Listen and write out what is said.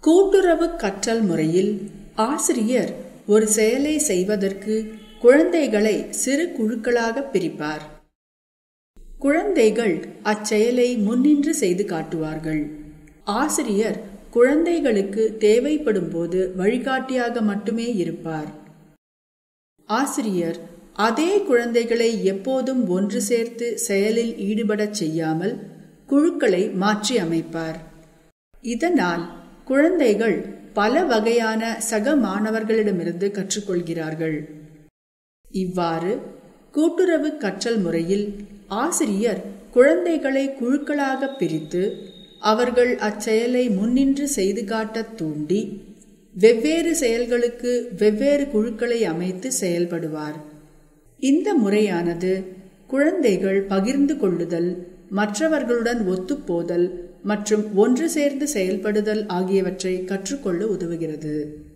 கூட்டுறவு கற்றல் முறையில் ஆசிரியர் ஒரு செயலை செய்வதற்கு குழந்தைகளை சிறு குழுக்களாக பிரிப்பார் குழந்தைகள் அச்செயலை முன்னின்று செய்து காட்டுவார்கள் ஆசிரியர் குழந்தைகளுக்கு தேவைப்படும் போது வழிகாட்டியாக மட்டுமே இருப்பார் ஆசிரியர் அதே குழந்தைகளை எப்போதும் ஒன்று சேர்த்து செயலில் ஈடுபடச் செய்யாமல் குழுக்களை மாற்றி அமைப்பார் இதனால் குழந்தைகள் பல வகையான சக மாணவர்களிடமிருந்து கற்றுக்கொள்கிறார்கள் இவ்வாறு கூட்டுறவு கற்றல் முறையில் ஆசிரியர் குழந்தைகளை குழுக்களாக பிரித்து அவர்கள் அச்செயலை முன்னின்று செய்து காட்ட தூண்டி வெவ்வேறு செயல்களுக்கு வெவ்வேறு குழுக்களை அமைத்து செயல்படுவார் இந்த முறையானது குழந்தைகள் பகிர்ந்து கொள்ளுதல் மற்றவர்களுடன் ஒத்துப்போதல் மற்றும் ஒன்று சேர்ந்து செயல்படுதல் ஆகியவற்றை கற்றுக்கொள்ள உதவுகிறது